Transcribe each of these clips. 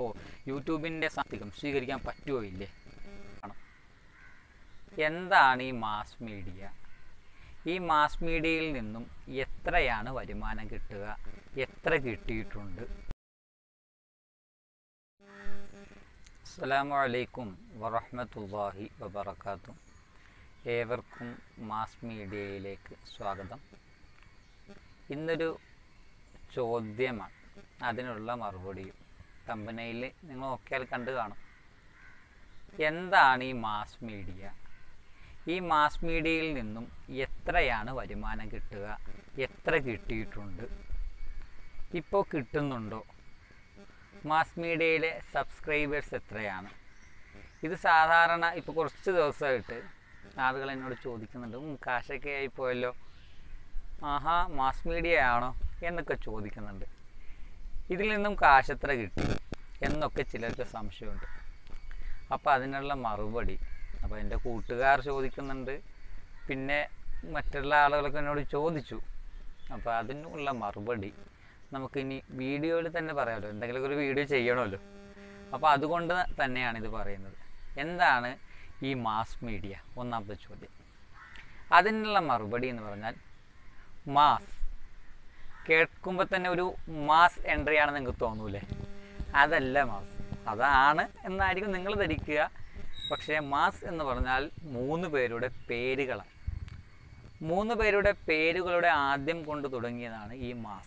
അപ്പോൾ യൂട്യൂബിൻ്റെ സാമ്പത്തികം സ്വീകരിക്കാൻ പറ്റുമോ ഇല്ലേ ആണ്. എന്താണ് ഈ മാസ് മീഡിയ ഈ മാസ് മീഡിയയിൽ നിന്നും എത്രയാണ് വരുമാനം കിട്ടുക എത്ര കിട്ടിയിട്ടുണ്ട് അസ്സലാമു അലൈക്കും വറഹ്മത്തുള്ളാഹി വബറകാതുഹു ഏവർക്കും മാസ് മീഡിയയിലേക്ക് സ്വാഗതം ഇന്നൊരു ചോദ്യമാണ് അതിനുള്ള മറുപടിയും കമ്പനിയിൽ നിങ്ങൾ നോക്കിയാൽ കണ്ടു കാണും എന്താണ് ഈ മാസ് മീഡിയ ഈ മാസ് മീഡിയയിൽ നിന്നും എത്രയാണ് വരുമാനം കിട്ടുക എത്ര കിട്ടിയിട്ടുണ്ട് ഇപ്പോൾ കിട്ടുന്നുണ്ടോ മാസ് മീഡിയയിലെ സബ്സ്ക്രൈബേഴ്സ് എത്രയാണ് ഇത് സാധാരണ ഇപ്പോൾ കുറച്ച് ദിവസമായിട്ട് ആളുകൾ എന്നോട് ചോദിക്കുന്നുണ്ട് "ഉം, കാശൊക്കെ ആയി പോയല്ലോ ആഹാ മാസ് മീഡിയ ആണോ എന്നൊക്കെ ചോദിക്കുന്നുണ്ട് ഇതിൽ നിന്നും കാശ് എത്ര കിട്ടി എന്നൊക്കെ ചിലർക്ക് സംശയമുണ്ട് അപ്പോൾ അതിനുള്ള മറുപടി അപ്പോൾ എൻ്റെ കൂട്ടുകാർ ചോദിക്കുന്നുണ്ട് പിന്നെ മറ്റുള്ള ആളുകളൊക്കെ എന്നോട് ചോദിച്ചു അപ്പോൾ അതിനുള്ള മറുപടി നമുക്കിനി വീഡിയോയിൽ തന്നെ പറയാമല്ലോ എന്തെങ്കിലും ഒരു വീഡിയോ ചെയ്യണമല്ലോ അപ്പോൾ അതുകൊണ്ട് തന്നെയാണ് ഇത് പറയുന്നത് എന്താണ് ഈ മാസ് മീഡിയ ഒന്നാമത്തെ ചോദ്യം അതിനുള്ള മറുപടി എന്ന് പറഞ്ഞാൽ മാസ് കേൾക്കുമ്പോൾ തന്നെ ഒരു മാസ് എൻട്രി ആണെന്ന് നിങ്ങൾക്ക് തോന്നൂലേ അതല്ല മാസ് അതാണ് എന്നായിരിക്കും നിങ്ങൾ ധരിക്കുക പക്ഷേ മാസ് എന്ന് പറഞ്ഞാൽ മൂന്ന് പേരുടെ പേരുകളാണ് മൂന്ന് പേരുടെ പേരുകളുടെ ആദ്യം കൊണ്ട് തുടങ്ങിയതാണ് ഈ മാസ്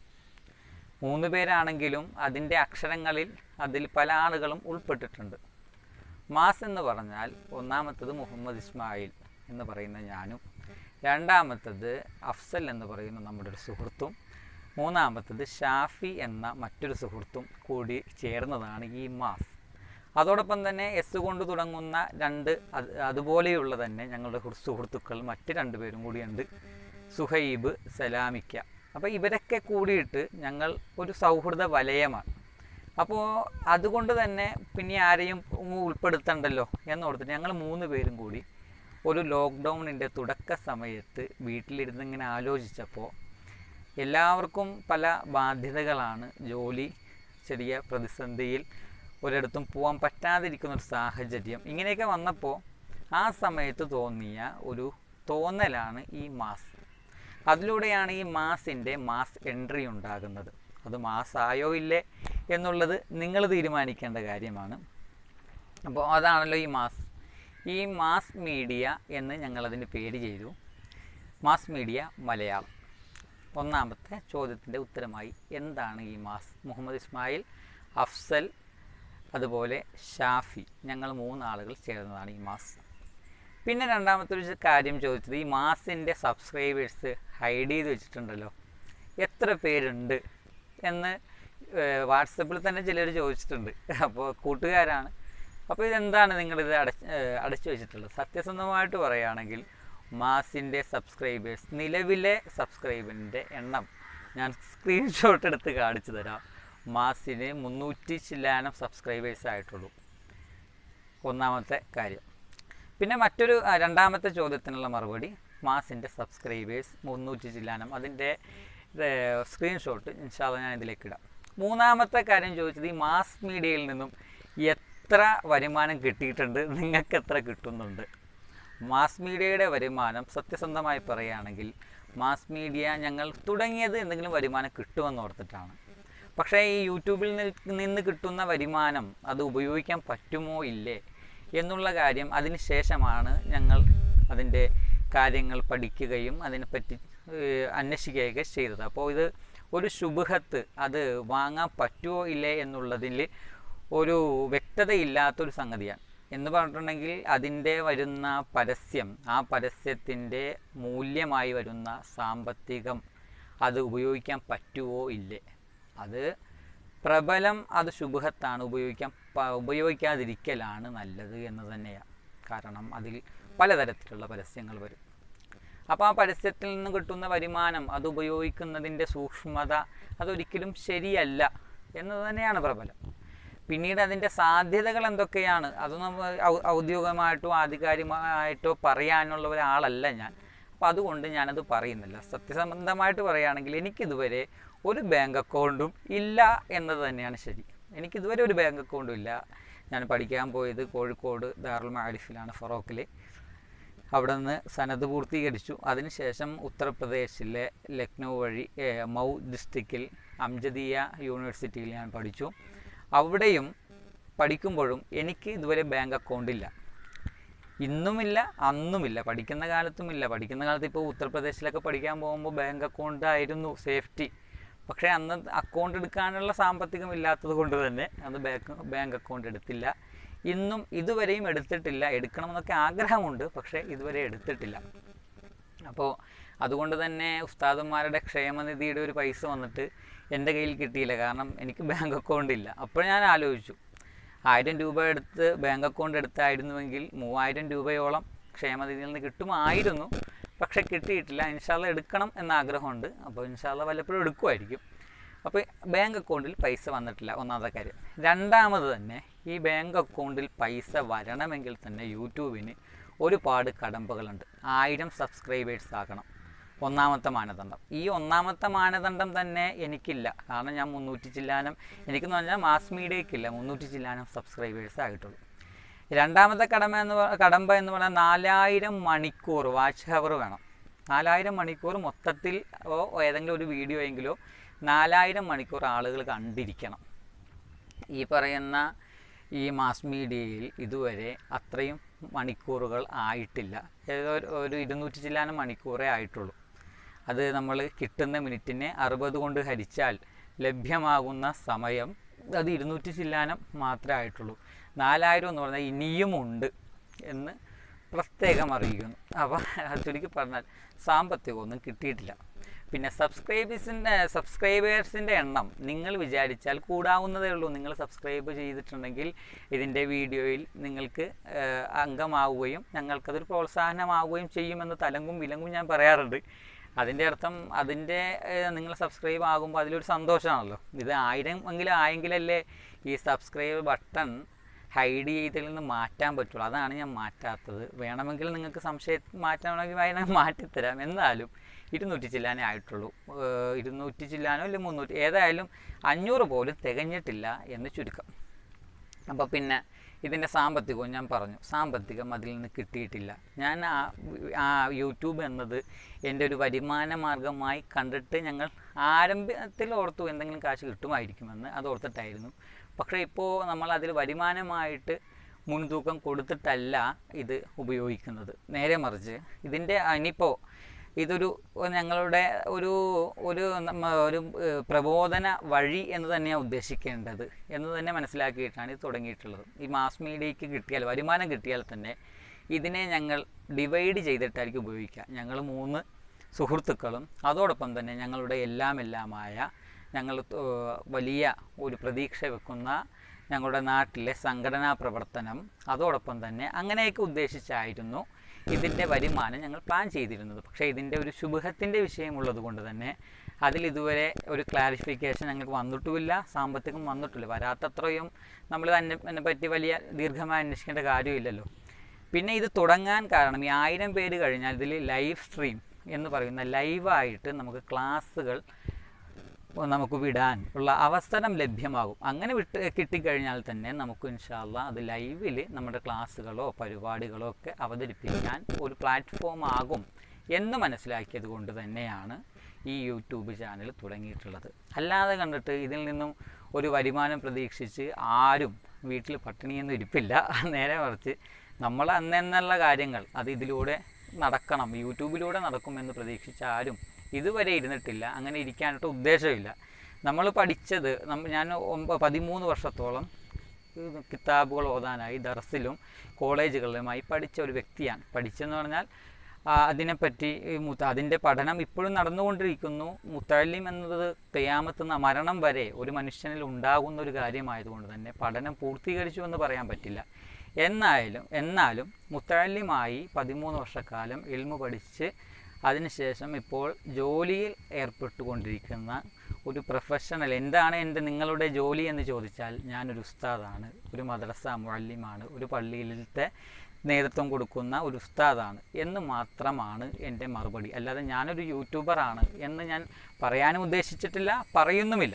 മൂന്ന് പേരാണെങ്കിലും അതിൻ്റെ അക്ഷരങ്ങളിൽ അതിൽ പല ആളുകളും ഉൾപ്പെട്ടിട്ടുണ്ട് മാസ് എന്ന് പറഞ്ഞാൽ ഒന്നാമത്തത് മുഹമ്മദ് ഇസ്മായിൽ എന്ന് പറയുന്ന ഞാനും രണ്ടാമത്തത് അഫ്സൽ എന്ന് പറയുന്ന നമ്മുടെ ഒരു സുഹൃത്തും മൂന്നാമത്തത് ഷാഫി എന്ന മറ്റൊരു സുഹൃത്തും കൂടി ചേർന്നതാണ് ഈ മാസ് അതോടൊപ്പം തന്നെ എസ് കൊണ്ട് തുടങ്ങുന്ന രണ്ട് അത് അതുപോലെയുള്ള തന്നെ ഞങ്ങളുടെ ഹുർ- സുഹൃത്തുക്കൾ മറ്റ് രണ്ട് പേരും കൂടിയുണ്ട് സുഹൈബ് സലാമിക്ക അപ്പോൾ ഇവരൊക്കെ കൂടിയിട്ട് ഞങ്ങൾ ഒരു സൗഹൃദ വലയമാണ് അപ്പോൾ അതുകൊണ്ട് തന്നെ പിന്നെ ആരെയും ഉ- ഉൾപ്പെടുത്തണ്ടല്ലോ എന്നോർത്തിട്ട് ഞങ്ങൾ മൂന്ന് പേരും കൂടി ഒരു ലോക്ക്ഡൗണിൻ്റെ തുടക്ക സമയത്ത് വീട്ടിലിരുന്ന് ഇങ്ങനെ ആലോചിച്ചപ്പോൾ എല്ലാവർക്കും പല ബാധ്യതകളാണ് ജോലി ചെറിയ പ്രതിസന്ധിയിൽ ഒരിടത്തും പോകാൻ പറ്റാതിരിക്കുന്ന ഒരു സാഹചര്യം ഇങ്ങനെയൊക്കെ വന്നപ്പോൾ ആ സമയത്ത് തോന്നിയ ഒരു തോന്നലാണ് ഈ മാസ് അതിലൂടെയാണ് ഈ മാസിൻ്റെ മാസ് എൻട്രി ഉണ്ടാകുന്നത് അത് മാസായോ ഇല്ലേ എന്നുള്ളത് നിങ്ങൾ തീരുമാനിക്കേണ്ട കാര്യമാണ് അപ്പോൾ അതാണല്ലോ ഈ മാസ് ഈ മാസ് മീഡിയ എന്ന് ഞങ്ങളതിന് പേര് ചെയ്തു മാസ് മീഡിയ മലയാളം ഒന്നാമത്തെ ചോദ്യത്തിൻ്റെ ഉത്തരമായി എന്താണ് ഈ മാസ് മുഹമ്മദ് ഇസ്മായിൽ അഫ്സൽ അതുപോലെ ഷാഫി ഞങ്ങൾ മൂന്നാളുകൾ ചേർന്നതാണ് ഈ മാസ് പിന്നെ രണ്ടാമത്തെ ഒരു കാര്യം ചോദിച്ചത് ഈ മാസിൻ്റെ സബ്സ്ക്രൈബേഴ്സ് ഹൈഡ് ചെയ്ത് വെച്ചിട്ടുണ്ടല്ലോ എത്ര പേരുണ്ട് എന്ന് വാട്സപ്പിൽ തന്നെ ചിലർ ചോദിച്ചിട്ടുണ്ട് അപ്പോൾ കൂട്ടുകാരാണ് അപ്പോൾ ഇതെന്താണ് നിങ്ങളിത് അടച്ച് ഏഹ് അടച്ചു വെച്ചിട്ടുള്ളത് സത്യസന്ധമായിട്ട് പറയുകയാണെങ്കിൽ മാസിൻ്റെ സബ്സ്ക്രൈബേഴ്സ് നിലവിലെ സബ്സ്ക്രൈബറിൻ്റെ എണ്ണം ഞാൻ സ്ക്രീൻഷോട്ട് എടുത്ത് കാണിച്ചു തരാം മാസിന് മുന്നൂറ്റി ചില്ലാനം സബ്സ്ക്രൈബേഴ്സ് ആയിട്ടുള്ളൂ ഒന്നാമത്തെ കാര്യം പിന്നെ മറ്റൊരു ആ, രണ്ടാമത്തെ ചോദ്യത്തിനുള്ള മറുപടി മാസിൻ്റെ സബ്സ്ക്രൈബേഴ്സ് മുന്നൂറ്റി ചില്ലാനം അതിൻ്റെ സ്ക്രീൻഷോട്ട് ഇൻഷാല്ല ഞാൻ ഇതിലേക്ക് ഇടാം മൂന്നാമത്തെ കാര്യം ചോദിച്ചത് ഈ മാസ് മീഡിയയിൽ നിന്നും എത്ര വരുമാനം കിട്ടിയിട്ടുണ്ട് നിങ്ങൾക്ക് എത്ര കിട്ടുന്നുണ്ട് മാസ് മീഡിയയുടെ വരുമാനം സത്യസന്ധമായി പറയുകയാണെങ്കിൽ മാസ് മീഡിയ ഞങ്ങൾ തുടങ്ങിയത് എന്തെങ്കിലും വരുമാനം കിട്ടുമെന്ന് ഓർത്തിട്ടാണ് പക്ഷേ ഈ യൂട്യൂബിൽ നിൽ- നിന്ന് കിട്ടുന്ന വരുമാനം അത് ഉപയോഗിക്കാൻ പറ്റുമോ ഇല്ലേ എന്നുള്ള കാര്യം അതിന് ശേഷമാണ് ഞങ്ങൾ അതിൻ്റെ കാര്യങ്ങൾ പഠിക്കുകയും അതിനെപ്പറ്റി ഏഹ്, അന്വേഷിക്കുകയൊക്കെ ചെയ്തത് അപ്പോൾ ഇത് ഒരു ശുഭഹത്ത് അത് വാങ്ങാൻ പറ്റുമോ ഇല്ലേ എന്നുള്ളതിൽ ഒരു വ്യക്തതയില്ലാത്തൊരു സംഗതിയാണ് എന്ന് പറഞ്ഞിട്ടുണ്ടെങ്കിൽ അതിൻ്റെ വരുന്ന പരസ്യം ആ പരസ്യത്തിൻ്റെ മൂല്യമായി വരുന്ന സാമ്പത്തികം അത് ഉപയോഗിക്കാൻ പറ്റുമോ ഇല്ലേ അത് പ്രബലം അത് ശുഭഹത്താണ് ഉപയോഗിക്കാൻ പ- ഉപയോഗിക്കാതിരിക്കലാണ് നല്ലത് എന്ന് തന്നെയാണ് കാരണം അതിൽ പലതരത്തിലുള്ള പരസ്യങ്ങൾ വരും അപ്പോൾ ആ പരസ്യത്തിൽ നിന്ന് കിട്ടുന്ന വരുമാനം അത് ഉപയോഗിക്കുന്നതിൻ്റെ സൂക്ഷ്മത അതൊരിക്കലും ശരിയല്ല എന്ന് തന്നെയാണ് പ്രബലം പിന്നീട് അതിൻ്റെ സാധ്യതകൾ എന്തൊക്കെയാണ് അതൊന്നും ഔ- ഔദ്യോഗികമായിട്ടോ ആധികാരികമായിട്ടോ പറയാനുള്ള ഒരാളല്ല ഞാൻ അപ്പോൾ അതുകൊണ്ട് ഞാനത് പറയുന്നില്ല സത്യസന്ധമായിട്ട് പറയുകയാണെങ്കിൽ എനിക്കിതുവരെ ഒരു ബാങ്ക് അക്കൗണ്ടും ഇല്ല എന്നത് തന്നെയാണ് ശരി എനിക്ക് ഇതുവരെ ഒരു ബാങ്ക് അക്കൗണ്ടും ഇല്ല ഞാൻ പഠിക്കാൻ പോയത് കോഴിക്കോട് ദാറുൽ മാരിഫിലാണ് ഫറോക്കിൽ അവിടെ നിന്ന് സനത് പൂർത്തീകരിച്ചു അതിനുശേഷം ഉത്തർപ്രദേശിലെ ലക്നൗ വഴി ഏ, മൗ ഡിസ്ട്രിക്റ്റിൽ അംജദിയ യൂണിവേഴ്സിറ്റിയിൽ ഞാൻ പഠിച്ചു അവിടെയും പഠിക്കുമ്പോഴും എനിക്ക് ഇതുവരെ ബാങ്ക് അക്കൗണ്ട് ഇല്ല ഇന്നുമില്ല അന്നുമില്ല പഠിക്കുന്ന കാലത്തുമില്ല പഠിക്കുന്ന കാലത്ത് ഇപ്പോൾ ഉത്തർപ്രദേശിലൊക്കെ പഠിക്കാൻ പോകുമ്പോൾ ബാങ്ക് അക്കൗണ്ട് ആയിരുന്നു സേഫ്റ്റി പക്ഷേ അന്ന് അക്കൗണ്ട് എടുക്കാനുള്ള സാമ്പത്തികം ഇല്ലാത്തത് കൊണ്ട് തന്നെ അന്ന് ബാങ്ക് ബാങ്ക് അക്കൗണ്ട് എടുത്തില്ല ഇന്നും ഇതുവരെയും എടുത്തിട്ടില്ല എടുക്കണമെന്നൊക്കെ ആഗ്രഹമുണ്ട് പക്ഷേ ഇതുവരെ എടുത്തിട്ടില്ല അപ്പോൾ അതുകൊണ്ട് തന്നെ ഉസ്താദന്മാരുടെ ക്ഷേമനിധിയുടെ ഒരു പൈസ വന്നിട്ട് എൻ്റെ കയ്യിൽ കിട്ടിയില്ല കാരണം എനിക്ക് ബാങ്ക് അക്കൗണ്ട് ഇല്ല അപ്പോൾ ഞാൻ ആലോചിച്ചു ആയിരം രൂപ എടുത്ത് ബാങ്ക് അക്കൗണ്ട് എടുത്തായിരുന്നുവെങ്കിൽ മൂവായിരം രൂപയോളം ക്ഷേമനിധിയിൽ നിന്ന് കിട്ടുമായിരുന്നു പക്ഷെ കിട്ടിയിട്ടില്ല ഇൻഷാല്ല എടുക്കണം എന്ന ആഗ്രഹമുണ്ട് അപ്പോൾ ഇൻഷാല്ല വല്ലപ്പോഴും എടുക്കുമായിരിക്കും അപ്പോൾ ബാങ്ക് അക്കൗണ്ടിൽ പൈസ വന്നിട്ടില്ല ഒന്നാമത്തെ കാര്യം രണ്ടാമത് തന്നെ ഈ ബാങ്ക് അക്കൗണ്ടിൽ പൈസ വരണമെങ്കിൽ തന്നെ യൂട്യൂബിന് ഒരുപാട് കടമ്പകളുണ്ട് ആയിരം സബ്സ്ക്രൈബേഴ്സ് ആക്കണം ഒന്നാമത്തെ മാനദണ്ഡം ഈ ഒന്നാമത്തെ മാനദണ്ഡം തന്നെ എനിക്കില്ല കാരണം ഞാൻ മുന്നൂറ്റി ചില്ലാനം എനിക്കെന്ന് പറഞ്ഞാൽ മാസ് മീഡിയയ്ക്കില്ല മുന്നൂറ്റി ചില്ലാനം സബ്സ്ക്രൈബേഴ്സ് ആയിട്ടുള്ളൂ രണ്ടാമത്തെ കടമ എന്ന് പ- കടമ്പ എന്ന് പറഞ്ഞാൽ നാലായിരം മണിക്കൂർ വാച്ച് ഹവർ വേണം നാലായിരം മണിക്കൂർ മൊത്തത്തിൽ ഓ ഏതെങ്കിലും ഒരു വീഡിയോ എങ്കിലോ നാലായിരം മണിക്കൂർ ആളുകൾ കണ്ടിരിക്കണം ഈ പറയുന്ന ഈ മാസ് മീഡിയയിൽ ഇതുവരെ അത്രയും മണിക്കൂറുകൾ ആയിട്ടില്ല ഏതോ ഒരു- ഒരു ഇരുന്നൂറ്റി ചില്ലാനം മണിക്കൂറേ ആയിട്ടുള്ളൂ അത് നമ്മൾ കിട്ടുന്ന മിനിറ്റിനെ അറുപത് കൊണ്ട് ഹരിച്ചാൽ ലഭ്യമാകുന്ന സമയം അത് ഇരുന്നൂറ്റി ചില്ലാനം മാത്രമേ ആയിട്ടുള്ളൂ നാലായിരം എന്ന് പറഞ്ഞാൽ ഇനിയുമുണ്ട് എന്ന് പ്രത്യേകം അറിയിക്കുന്നു അപ്പോൾ ചുരുക്കി പറഞ്ഞാൽ സാമ്പത്തികമൊന്നും കിട്ടിയിട്ടില്ല പിന്നെ സബ്സ്ക്രൈബേഴ്സിൻ്റെ സബ്സ്ക്രൈബേഴ്സിൻ്റെ എണ്ണം നിങ്ങൾ വിചാരിച്ചാൽ കൂടാവുന്നതേ ഉള്ളൂ നിങ്ങൾ സബ്സ്ക്രൈബ് ചെയ്തിട്ടുണ്ടെങ്കിൽ ഇതിൻ്റെ വീഡിയോയിൽ നിങ്ങൾക്ക് ഏഹ്, അംഗമാവുകയും ഞങ്ങൾക്കതൊരു പ്രോത്സാഹനമാവുകയും ചെയ്യുമെന്ന് തലങ്കും വിലങ്കും ഞാൻ പറയാറുണ്ട് അതിൻ്റെ അർത്ഥം അതിൻ്റെ ഏഹ്, നിങ്ങൾ സബ്സ്ക്രൈബ് ആകുമ്പോൾ അതിലൊരു സന്തോഷമാണല്ലോ ഇത് ആയിരം എങ്കിലും ആയെങ്കിലല്ലേ ഈ സബ്സ്ക്രൈബ് ബട്ടൺ ഹൈഡ് ചെയ്തതിൽ നിന്ന് മാറ്റാൻ പറ്റുള്ളൂ അതാണ് ഞാൻ മാറ്റാത്തത് വേണമെങ്കിൽ നിങ്ങൾക്ക് സംശയം മാറ്റണമെങ്കിൽ വേണമെങ്കിൽ മാറ്റിത്തരാം എന്നാലും ഇരുന്നൂറ്റി ചില്ലാനേ ആയിട്ടുള്ളൂ ഏഹ് ഇരുന്നൂറ്റി ചില്ലാനോ അല്ലെങ്കിൽ മുന്നൂറ്റി ഏതായാലും അഞ്ഞൂറ് പോലും തികഞ്ഞിട്ടില്ല എന്ന് ചുരുക്കം അപ്പോൾ പിന്നെ ഇതിൻ്റെ സാമ്പത്തികവും ഞാൻ പറഞ്ഞു സാമ്പത്തികം അതിൽ നിന്ന് കിട്ടിയിട്ടില്ല ഞാൻ ആ ആ യൂട്യൂബ് എന്നത് എൻ്റെ ഒരു വരുമാന മാർഗമായി കണ്ടിട്ട് ഞങ്ങൾ ആരംഭത്തിൽ ഓർത്തു എന്തെങ്കിലും കാശ് കിട്ടുമായിരിക്കുമെന്ന് അത് ഓർത്തിട്ടായിരുന്നു പക്ഷേ ഇപ്പോൾ നമ്മൾ അതിൽ വരുമാനമായിട്ട് മുൻതൂക്കം കൊടുത്തിട്ടല്ല ഇത് ഉപയോഗിക്കുന്നത് നേരെ മറിച്ച് ഇതിൻ്റെ ഇനിയിപ്പോൾ ഇതൊരു ഞങ്ങളുടെ ഒരു ഒരു നമ്മ ഒരു ഏഹ്, പ്രബോധന വഴി എന്ന് തന്നെയാണ് ഉദ്ദേശിക്കേണ്ടത് എന്ന് തന്നെ മനസ്സിലാക്കിയിട്ടാണ് ഇത് തുടങ്ങിയിട്ടുള്ളത് ഈ മാസ് മീഡിയയ്ക്ക് കിട്ടിയാൽ വരുമാനം കിട്ടിയാൽ തന്നെ ഇതിനെ ഞങ്ങൾ ഡിവൈഡ് ചെയ്തിട്ടായിരിക്കും ഉപയോഗിക്കുക ഞങ്ങൾ മൂന്ന് സുഹൃത്തുക്കളും അതോടൊപ്പം തന്നെ ഞങ്ങളുടെ എല്ലാം എല്ലാമായ ഞങ്ങൾ ഏഹ്, വലിയ ഒരു പ്രതീക്ഷ വെക്കുന്ന ഞങ്ങളുടെ നാട്ടിലെ സംഘടനാ പ്രവർത്തനം അതോടൊപ്പം തന്നെ അങ്ങനെയൊക്കെ ഉദ്ദേശിച്ചായിരുന്നു ഇതിൻ്റെ വരുമാനം ഞങ്ങൾ പ്ലാൻ ചെയ്തിരുന്നത് പക്ഷേ ഇതിൻ്റെ ഒരു ശുഭത്തിൻ്റെ വിഷയമുള്ളത് കൊണ്ട് തന്നെ അതിൽ ഇതുവരെ ഒരു ക്ലാരിഫിക്കേഷൻ ഞങ്ങൾക്ക് വന്നിട്ടുമില്ല സാമ്പത്തികം വന്നിട്ടില്ല വരാത്തത്രയും നമ്മൾ തന്നെ അതിനെ പറ്റി വലിയ ദീർഘമായി അന്വേഷിക്കേണ്ട കാര്യമില്ലല്ലോ പിന്നെ ഇത് തുടങ്ങാൻ കാരണം ഈ ആയിരം പേര് കഴിഞ്ഞാൽ ഇതിൽ ലൈവ് സ്ട്രീം എന്ന് പറയുന്ന ലൈവായിട്ട് നമുക്ക് ക്ലാസ്സുകൾ നമുക്ക് വിടാൻ ഉള്ള അവസരം ലഭ്യമാകും അങ്ങനെ വിട്ട് കിട്ടിക്കഴിഞ്ഞാൽ തന്നെ നമുക്ക് ഇൻഷാല്ല അത് ലൈവിൽ നമ്മുടെ ക്ലാസ്സുകളോ പരിപാടികളോ ഒക്കെ അവതരിപ്പിക്കാൻ ഒരു പ്ലാറ്റ്ഫോം ആകും എന്ന് മനസ്സിലാക്കിയത് കൊണ്ട് തന്നെയാണ് ഈ യൂട്യൂബ് ചാനൽ തുടങ്ങിയിട്ടുള്ളത് അല്ലാതെ കണ്ടിട്ട് ഇതിൽ നിന്നും ഒരു വരുമാനം പ്രതീക്ഷിച്ച് ആരും വീട്ടിൽ പട്ടിണിയൊന്നും ഇരിപ്പില്ല നേരെ മറിച്ച് നമ്മൾ അന്നെന്നുള്ള കാര്യങ്ങൾ അത് ഇതിലൂടെ നടക്കണം യൂട്യൂബിലൂടെ നടക്കുമെന്ന് പ്രതീക്ഷിച്ച ആരും ഇതുവരെ ഇരുന്നിട്ടില്ല അങ്ങനെ ഇരിക്കാനായിട്ട് ഉദ്ദേശമില്ല നമ്മൾ പഠിച്ചത് നമ്മ ഞാൻ ഒമ്പ പതിമൂന്ന് വർഷത്തോളം ഇത് കിതാബുകൾ ഓതാനായി ദർസിലും കോളേജുകളിലുമായി പഠിച്ച ഒരു വ്യക്തിയാണ് പഠിച്ചെന്ന് പറഞ്ഞാൽ ആ, അതിനെപ്പറ്റി ഈ മുത്ത അതിൻ്റെ പഠനം ഇപ്പോഴും നടന്നുകൊണ്ടിരിക്കുന്നു മുത്തല്ലിം എന്നത് തെയ്യാമത്തുന്ന മരണം വരെ ഒരു മനുഷ്യനിൽ ഉണ്ടാകുന്ന ഒരു കാര്യമായതുകൊണ്ട് തന്നെ പഠനം പൂർത്തീകരിച്ചു എന്ന് പറയാൻ പറ്റില്ല എന്നായാലും എന്നാലും മുത്തല്ലിമായി പതിമൂന്ന് വർഷക്കാലം ഇൽമു പഠിച്ച് അതിനുശേഷം ഇപ്പോൾ ജോലിയിൽ ഏർപ്പെട്ടുകൊണ്ടിരിക്കുന്ന ഒരു പ്രൊഫഷണൽ എന്താണ് എൻ്റെ നിങ്ങളുടെ ജോലി എന്ന് ചോദിച്ചാൽ ഞാനൊരു ഉസ്താദാണ് ഒരു മദ്രസ മുഅല്ലിമാണ് ഒരു പള്ളിയിലത്തെ നേതൃത്വം കൊടുക്കുന്ന ഒരു ഉസ്താദാണ് എന്ന് മാത്രമാണ് എൻ്റെ മറുപടി അല്ലാതെ ഞാനൊരു യൂട്യൂബറാണ് എന്ന് ഞാൻ പറയാനും ഉദ്ദേശിച്ചിട്ടില്ല പറയുന്നുമില്ല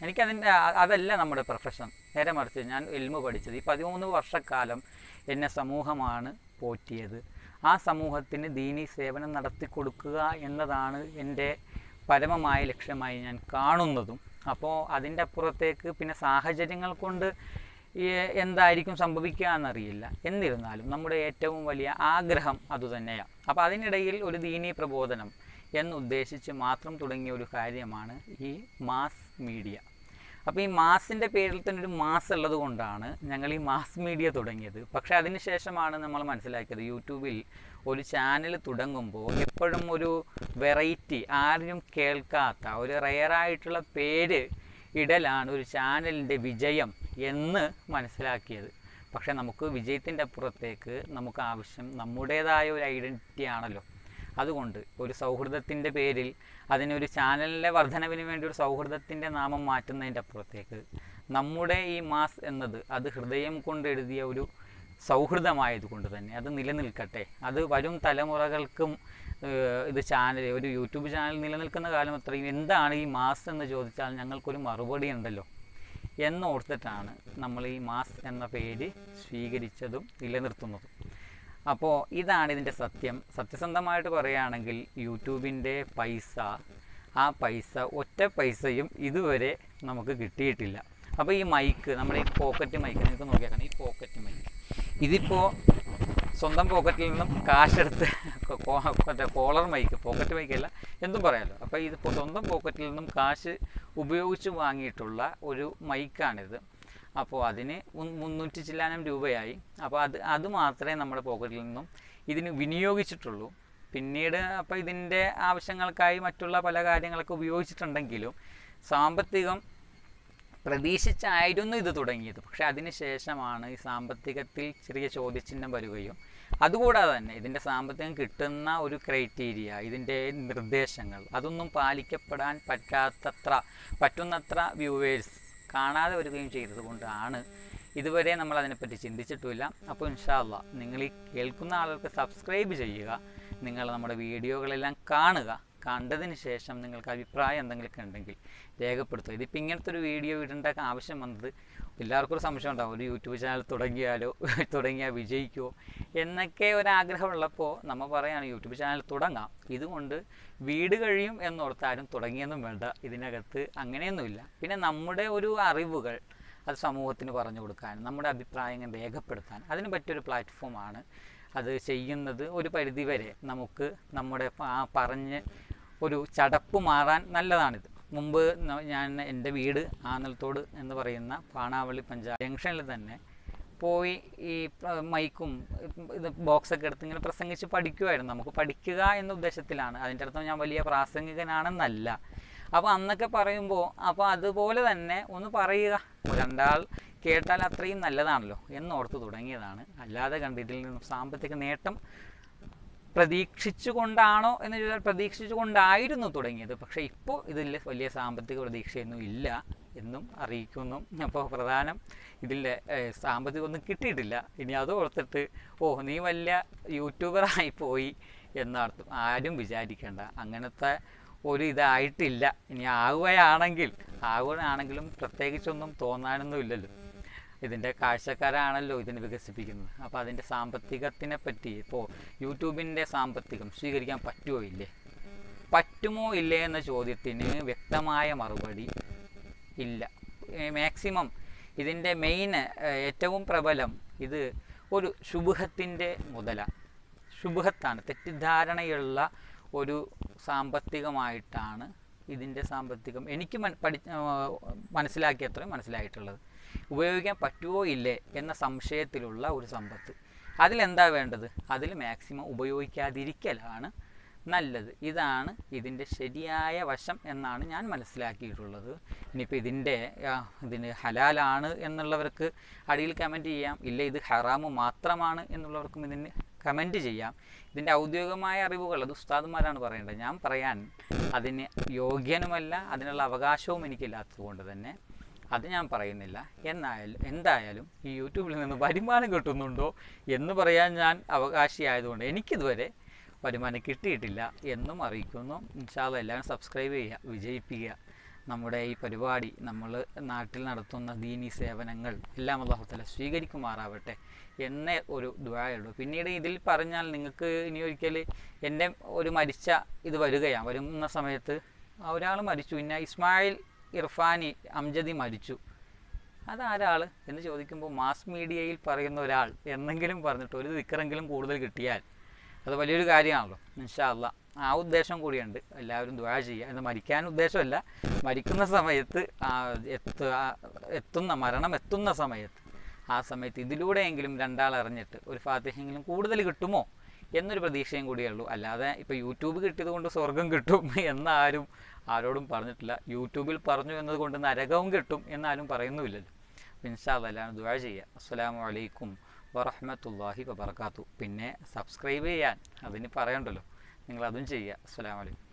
എനിക്കതിൻ്റെ അ- അതല്ല നമ്മുടെ പ്രൊഫഷൻ നേരെ മറിച്ച് ഞാൻ എൽമ പഠിച്ചത് ഈ പതിമൂന്ന് വർഷക്കാലം എന്നെ സമൂഹമാണ് പോറ്റിയത് ആ സമൂഹത്തിന് ദീനി സേവനം നടത്തി കൊടുക്കുക എന്നതാണ് എൻ്റെ പരമമായ ലക്ഷ്യമായി ഞാൻ കാണുന്നതും അപ്പോൾ അതിൻ്റെ അപ്പുറത്തേക്ക് പിന്നെ സാഹചര്യങ്ങൾ കൊണ്ട് ഈ എന്തായിരിക്കും സംഭവിക്കുക എന്നറിയില്ല എന്നിരുന്നാലും നമ്മുടെ ഏറ്റവും വലിയ ആഗ്രഹം അതുതന്നെയാണ് അപ്പോൾ അതിനിടയിൽ ഒരു ദീനീ പ്രബോധനം എന്നുദ്ദേശിച്ച് മാത്രം തുടങ്ങിയ ഒരു കാര്യമാണ് ഈ മാസ് മീഡിയ അപ്പോൾ ഈ മാസിൻ്റെ പേരിൽ തന്നെ ഒരു മാസ് ഉള്ളത് കൊണ്ടാണ് ഞങ്ങൾ ഈ മാസ് മീഡിയ തുടങ്ങിയത് പക്ഷേ അതിന് ശേഷമാണ് നമ്മൾ മനസ്സിലാക്കിയത് യൂട്യൂബിൽ ഒരു ചാനൽ തുടങ്ങുമ്പോൾ എപ്പോഴും ഒരു വെറൈറ്റി ആരും കേൾക്കാത്ത ഒരു റെയറായിട്ടുള്ള പേര് ഇടലാണ് ഒരു ചാനലിൻ്റെ വിജയം എന്ന് മനസ്സിലാക്കിയത് പക്ഷേ നമുക്ക് വിജയത്തിൻ്റെ അപ്പുറത്തേക്ക് നമുക്ക് ആവശ്യം നമ്മുടേതായ ഒരു ഐഡൻറ്റിറ്റി ആണല്ലോ അതുകൊണ്ട് ഒരു സൗഹൃദത്തിൻ്റെ പേരിൽ അതിനൊരു ചാനലിലെ വർധനവിന് വേണ്ടി ഒരു സൗഹൃദത്തിൻ്റെ നാമം മാറ്റുന്നതിൻ്റെ അപ്പുറത്തേക്ക് നമ്മുടെ ഈ മാസ് എന്നത് അത് ഹൃദയം കൊണ്ട് എഴുതിയ ഒരു സൗഹൃദമായതുകൊണ്ട് തന്നെ അത് നിലനിൽക്കട്ടെ അത് വരും തലമുറകൾക്കും ഏഹ്, ഇത് ചാനൽ ഒരു യൂട്യൂബ് ചാനൽ നിലനിൽക്കുന്ന കാലം അത്രയും എന്താണ് ഈ മാസ് എന്ന് ചോദിച്ചാൽ ഞങ്ങൾക്കൊരു മറുപടി ഉണ്ടല്ലോ എന്നോർത്തിട്ടാണ് നമ്മൾ ഈ മാസ് എന്ന പേര് സ്വീകരിച്ചതും നിലനിർത്തുന്നതും അപ്പോൾ ഇതാണ് ഇതിൻ്റെ സത്യം സത്യസന്ധമായിട്ട് പറയുകയാണെങ്കിൽ യൂട്യൂബിൻ്റെ പൈസ ആ പൈസ ഒറ്റ പൈസയും ഇതുവരെ നമുക്ക് കിട്ടിയിട്ടില്ല അപ്പോൾ ഈ മൈക്ക് നമ്മുടെ ഈ പോക്കറ്റ് മൈക്ക് നിങ്ങൾക്ക് നോക്കിയാൽ ഈ പോക്കറ്റ് മൈക്ക് ഇതിപ്പോൾ സ്വന്തം പോക്കറ്റിൽ നിന്നും കാശെടുത്ത് കൊ- കോ- മറ്റേ കോളർ മൈക്ക് പോക്കറ്റ് മൈക്കല്ല എന്തും പറയാമല്ലോ അപ്പോൾ ഇതിപ്പോൾ സ്വന്തം പോക്കറ്റിൽ നിന്നും കാശ് ഉപയോഗിച്ച് വാങ്ങിയിട്ടുള്ള ഒരു മൈക്കാണിത് അപ്പോൾ അതിന് മുൻ- മുന്നൂറ്റി ചില്ലാനം രൂപയായി അപ്പോൾ അത് അത് മാത്രമേ നമ്മുടെ പോക്കറ്റിൽ നിന്നും ഇതിന് വിനിയോഗിച്ചിട്ടുള്ളൂ പിന്നീട് അപ്പോൾ ഇതിൻ്റെ ആവശ്യങ്ങൾക്കായി മറ്റുള്ള പല കാര്യങ്ങളൊക്കെ ഉപയോഗിച്ചിട്ടുണ്ടെങ്കിലും സാമ്പത്തികം പ്രതീക്ഷിച്ചായിരുന്നു ഇത് തുടങ്ങിയത് പക്ഷേ അതിന് ശേഷമാണ് ഈ സാമ്പത്തികത്തിൽ ചെറിയ ചോദ്യചിഹ്നം വരികയും അതുകൂടാതെ തന്നെ ഇതിൻ്റെ സാമ്പത്തികം കിട്ടുന്ന ഒരു ക്രൈറ്റീരിയ ഇതിൻ്റെ നിർദ്ദേശങ്ങൾ അതൊന്നും പാലിക്കപ്പെടാൻ പറ്റാത്തത്ര പറ്റുന്നത്ര വ്യൂവേഴ്സ് കാണാതെ വരികയും ചെയ്തത് കൊണ്ടാണ് ഇതുവരെ നമ്മൾ അതിനെപ്പറ്റി ചിന്തിച്ചിട്ടുമില്ല അപ്പോൾ ഇൻഷാല്ല നിങ്ങൾ ഈ കേൾക്കുന്ന ആളുകൾക്ക് സബ്സ്ക്രൈബ് ചെയ്യുക നിങ്ങൾ നമ്മുടെ വീഡിയോകളെല്ലാം കാണുക കണ്ടതിന് ശേഷം നിങ്ങൾക്ക് അഭിപ്രായം എന്തെങ്കിലുമൊക്കെ ഉണ്ടെങ്കിൽ രേഖപ്പെടുത്തുക ഇതിപ്പോൾ ഇങ്ങനത്തെ ഒരു വീഡിയോ ഇടേണ്ട ആവശ്യം വന്നത് എല്ലാവർക്കും ഒരു സംശയം ഉണ്ടാവും ഒരു യൂട്യൂബ് ചാനൽ തുടങ്ങിയാലോ തുടങ്ങിയാൽ വിജയിക്കുമോ എന്നൊക്കെ ഒരാഗ്രഹമുള്ളപ്പോൾ നമ്മൾ പറയുകയാണ് യൂട്യൂബ് ചാനൽ തുടങ്ങാം ഇതുകൊണ്ട് വീട് കഴിയും എന്നോർത്താരും തുടങ്ങിയൊന്നും വേണ്ട ഇതിനകത്ത് അങ്ങനെയൊന്നുമില്ല പിന്നെ നമ്മുടെ ഒരു അറിവുകൾ അത് സമൂഹത്തിന് പറഞ്ഞു കൊടുക്കാൻ നമ്മുടെ അഭിപ്രായങ്ങൾ രേഖപ്പെടുത്താൻ അതിന് പറ്റിയൊരു പ്ലാറ്റ്ഫോമാണ് അത് ചെയ്യുന്നത് ഒരു പരിധിവരെ നമുക്ക് നമ്മുടെ പ- ആ പറഞ്ഞ് ഒരു ചടപ്പ് മാറാൻ നല്ലതാണിത് മുമ്പ് ന- ഞാൻ എൻ്റെ വീട് ആനൽത്തോട് എന്ന് പറയുന്ന പാണാവള്ളി പഞ്ചായത്ത് ജംഗ്ഷനിൽ തന്നെ പോയി ഈ പ്ര- മൈക്കും ഇപ്പം ഇത് ബോക്സൊക്കെ എടുത്ത് ഇങ്ങനെ പ്രസംഗിച്ച് പഠിക്കുമായിരുന്നു നമുക്ക് പഠിക്കുക എന്ന ഉദ്ദേശത്തിലാണ് അതിൻ്റെ അർത്ഥം ഞാൻ വലിയ പ്രാസംഗികനാണെന്നല്ല അപ്പോൾ അന്നൊക്കെ പറയുമ്പോൾ അപ്പോൾ അതുപോലെ തന്നെ ഒന്ന് പറയുക രണ്ടാൾ കേട്ടാൽ അത്രയും നല്ലതാണല്ലോ എന്നോർത്ത് തുടങ്ങിയതാണ് അല്ലാതെ കണ്ട് ഇതിൽ നിന്നും സാമ്പത്തിക നേട്ടം പ്രതീക്ഷിച്ചുകൊണ്ടാണോ എന്ന് ചോദിച്ചാൽ പ്രതീക്ഷിച്ചുകൊണ്ടായിരുന്നു തുടങ്ങിയത് പക്ഷേ ഇപ്പോൾ ഇതിൽ വലിയ സാമ്പത്തിക പ്രതീക്ഷയൊന്നും ഇല്ല എന്നും അറിയിക്കുന്നു അപ്പോൾ പ്രധാനം ഇതിൻ്റെ സാമ്പത്തികമൊന്നും കിട്ടിയിട്ടില്ല ഇനി അത് ഓർത്തിട്ട് ഓ നീ വലിയ യൂട്യൂബറായി പോയി എന്നർത്ഥം ആരും വിചാരിക്കേണ്ട അങ്ങനത്തെ ഒരു ഇതായിട്ടില്ല ഇനി ആവുകയാണെങ്കിൽ ആവുകയാണെങ്കിലും പ്രത്യേകിച്ചൊന്നും തോന്നാനൊന്നും ഇല്ലല്ലോ ഇതിൻ്റെ കാഴ്ചക്കാരാണല്ലോ ഇതിനെ വികസിപ്പിക്കുന്നത് അപ്പോൾ അതിൻ്റെ സാമ്പത്തികത്തിനെ പറ്റി ഇപ്പോൾ യൂട്യൂബിൻ്റെ സാമ്പത്തികം സ്വീകരിക്കാൻ പറ്റുമോ ഇല്ലേ പറ്റുമോ ഇല്ലേ എന്ന ചോദ്യത്തിന് വ്യക്തമായ മറുപടി ഇല്ല മാക്സിമം ഇതിൻ്റെ മെയിൻ ഏറ്റവും പ്രബലം ഇത് ഒരു ശുഭത്തിൻ്റെ മുതല ശുഭത്താണ് തെറ്റിദ്ധാരണയുള്ള ഒരു സാമ്പത്തികമായിട്ടാണ് ഇതിൻ്റെ സാമ്പത്തികം എനിക്ക് മൻ പഠി ആ, മനസ്സിലാക്കിയത്രയും മനസ്സിലായിട്ടുള്ളത് ഉപയോഗിക്കാൻ പറ്റുമോ ഇല്ലേ എന്ന സംശയത്തിലുള്ള ഒരു സമ്പത്ത് അതിലെന്താ വേണ്ടത് അതിൽ മാക്സിമം ഉപയോഗിക്കാതിരിക്കലാണ് നല്ലത് ഇതാണ് ഇതിൻ്റെ ശരിയായ വശം എന്നാണ് ഞാൻ മനസ്സിലാക്കിയിട്ടുള്ളത് ഇനിയിപ്പോൾ ഇതിൻ്റെ ആ, ഇതിന് ഹലാലാണ് എന്നുള്ളവർക്ക് അടിയിൽ കമൻറ്റ് ചെയ്യാം ഇല്ല ഇത് ഹറാമ് മാത്രമാണ് എന്നുള്ളവർക്കും ഇതിന് കമൻറ്റ് ചെയ്യാം ഇതിൻ്റെ ഔദ്യോഗികമായ അറിവുകൾ അത് ഉസ്താദുമാരാണ് പറയേണ്ടത് ഞാൻ പറയാൻ അതിന് യോഗ്യനുമല്ല അതിനുള്ള അവകാശവും എനിക്കില്ലാത്തത് കൊണ്ട് തന്നെ അത് ഞാൻ പറയുന്നില്ല എന്നായാലും എന്തായാലും ഈ യൂട്യൂബിൽ നിന്ന് വരുമാനം കിട്ടുന്നുണ്ടോ എന്ന് പറയാൻ ഞാൻ അവകാശിയായതുകൊണ്ട് എനിക്കിതുവരെ വരുമാനം കിട്ടിയിട്ടില്ല എന്നും അറിയിക്കുന്നു ഇൻഷാല്ല എല്ലാവരും സബ്സ്ക്രൈബ് ചെയ്യുക വിജയിപ്പിക്കുക നമ്മുടെ ഈ പരിപാടി നമ്മൾ നാട്ടിൽ നടത്തുന്ന ദീനി സേവനങ്ങൾ എല്ലാം അള്ളാഹുത്തല സ്വീകരിക്കുമാറാവട്ടെ എന്നേ ഒരു ദ്വായുള്ളൂ പിന്നീട് ഇതിൽ പറഞ്ഞാൽ നിങ്ങൾക്ക് ഇനി ഒരിക്കൽ എൻ്റെ ഒരു മരിച്ച ഇത് വരികയാണ് വരുന്ന സമയത്ത് ഒരാൾ മരിച്ചു പിന്നെ ഇസ്മായിൽ ഇർഫാനി അംജദി മരിച്ചു അതാരാൾ എന്ന് ചോദിക്കുമ്പോൾ മാസ് മീഡിയയിൽ പറയുന്ന ഒരാൾ എന്നെങ്കിലും പറഞ്ഞിട്ട് ഒരു ദിക്കറെങ്കിലും കൂടുതൽ കിട്ടിയാൽ അത് വലിയൊരു കാര്യമാണല്ലോ ഇൻഷാ അല്ലാ ആ ഉദ്ദേശം കൂടിയുണ്ട് എല്ലാവരും ദ്വാ ചെയ്യുക എന്ന് മരിക്കാൻ ഉദ്ദേശമല്ല മരിക്കുന്ന സമയത്ത് ആ എത്തു ആ- എത്തുന്ന മരണം എത്തുന്ന സമയത്ത് ആ സമയത്ത് ഇതിലൂടെയെങ്കിലും രണ്ടാൾ അറിഞ്ഞിട്ട് ഒരു ഫാത്തിഹെങ്കിലും കൂടുതൽ കിട്ടുമോ എന്നൊരു പ്രതീക്ഷയും കൂടിയേ ഉള്ളൂ അല്ലാതെ ഇപ്പോൾ യൂട്യൂബ് കിട്ടിയത് കൊണ്ട് സ്വർഗം കിട്ടും എന്നാരും ആരോടും പറഞ്ഞിട്ടില്ല യൂട്യൂബിൽ പറഞ്ഞു എന്നതുകൊണ്ട് നരകവും കിട്ടും എന്നാരും പറയുന്നുമില്ലല്ലോ ഇൻഷാല്ല എല്ലാവരും ദുആ ചെയ്യുക അസ്സലാമു അലൈക്കും വറഹ്മത്തുള്ളാഹി വബർക്കാത്തു പിന്നെ സബ്സ്ക്രൈബ് ചെയ്യാൻ അതിന് പറയണ്ടല്ലോ നിങ്ങൾ അതും ചെയ്യുക അസ്സലാമു അലൈക്കും